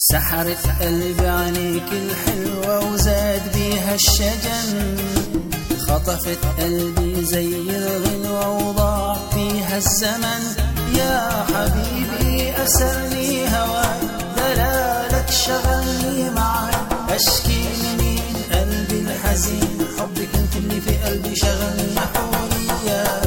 سحرت قلبي عليك الحلوة وزاد بيها الشجن خطفت قلبي زي الغلوة وضاع فيها الزمن يا حبيبي أسرني هواك دلالك شغلني معاك أشكي لمين قلبي الحزين حبك انت اللي في قلبي شغلني حولي يا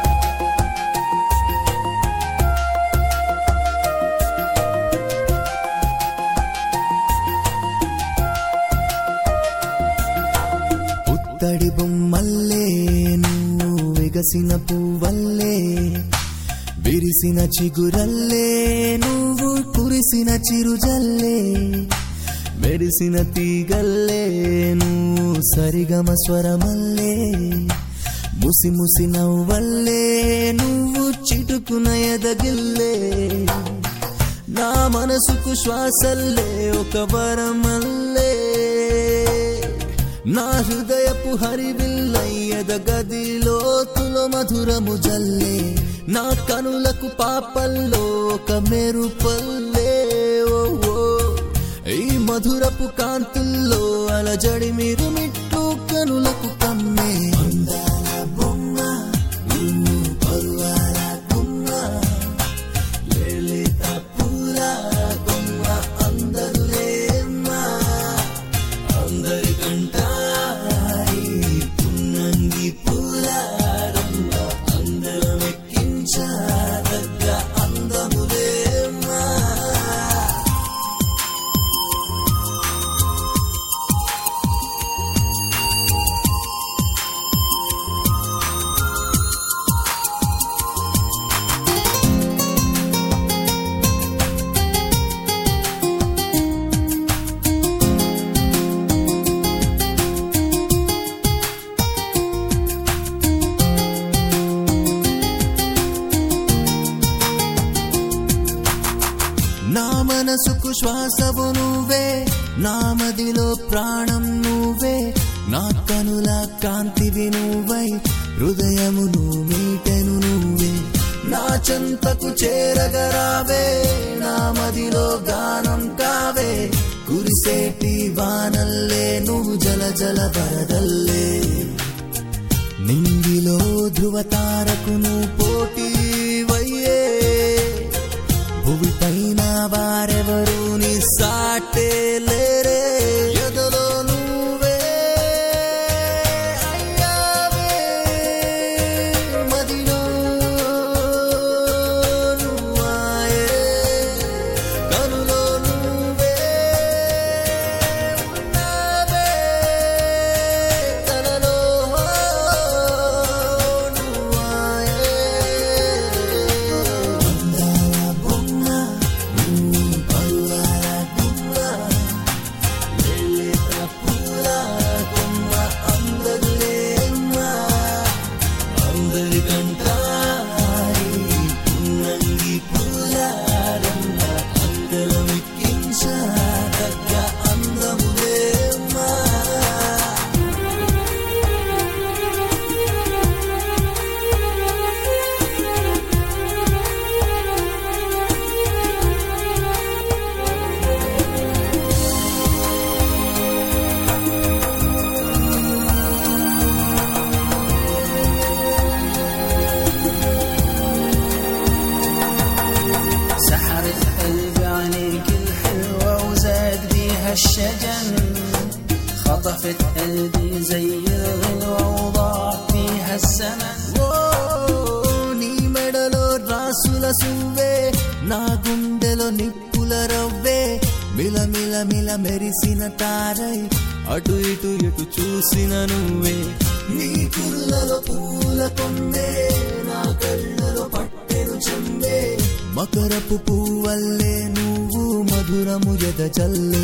పుత్తడి బొమ్మల్లే నువ్వు విగసిన పువ్వల్లే విరిసిన చిగురల్లే నువ్వు కురిసిన చిరుజల్లే మెరిసిన తీగల్లే నువ్వు సరిగమ స్వరమల్లే ముసి ముసి నవ్వల్లే నువ్వు చిటుకున ఎదగిల్లే నా మనసుకు శ్వాసల్లే ఒక వరమల్లే నా హృదయపు హరివిల్లయ్యద గదిలోతులో మధురము జల్లే నా కనులకు పాపల్లో ఒక మెరుపల్లే ఓ ఓ. ఈ మధురపు కాంతుల్లో అలజడి మీరు మిట్టు కనులకు కమ్మే అందాల బొమ్మ నిన్ను పరువాల గుమ్మ లలిత పూల కొమ్మ అందరు లేమ్మా అందరికంటాయి పున్నంగి పూలారమ్మ అందరం ఎక్కించాదగ్గ అందములేమ్మా నా మనసుకు శ్వాసవు నువ్వే నా మదిలో ప్రాణం నువ్వే నా కనుల కాంతివి నువ్వై హృదయమును మీటెను నువ్వే నా చెంతకు చేరగరావే నా మదిలో గానం కావే కురిసేటి వానల్లే నువ్వు జల జల వరదల్లే నింగిలో ధృవతారకును పోటీ వయ్యే భువి పైన వారెవరు నీ సాటే లేరే ఎదలో నువ్వే అయ్యావే మదిలో నువ్వాయే కనులో నువ్వే ఉన్నావే కలలో నువ్వాయే అందాల బొమ్మ నువ్వు పరువాల గుమ్మ లలిత పూల కొమ్మ అందరులేమ్మా అందరికంటాయి పున్నంగి పూలారమ్మ అందరం ఎక్కించదగ్గ అందములేమ్మా سحرت قلبي عليك الحلوة وزاد بيها الشجن خطفت قلبي زي الغلوة وضاع فيها الزمن ఓ నీ మెడలో రాసుల సువ్వే నా గుండెలో నిప్పుల రవ్వే మిల మిల మిల మెరిసిన తారై అటు ఇటు ఎటు చూసిన నువ్వే నీ కుర్లలో పూల కొందే నా కళ్ళలో పట్టెను చెందే మకరపు పువ్వల్లే నువ్వు మధురము ఎద చల్లే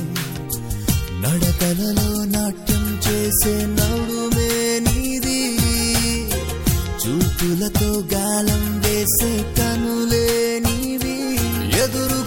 నడకలలో నాట్యం చేసే నడుమే నీది చూపులతో గాలం వేసే కనులే నీవి ఎదురు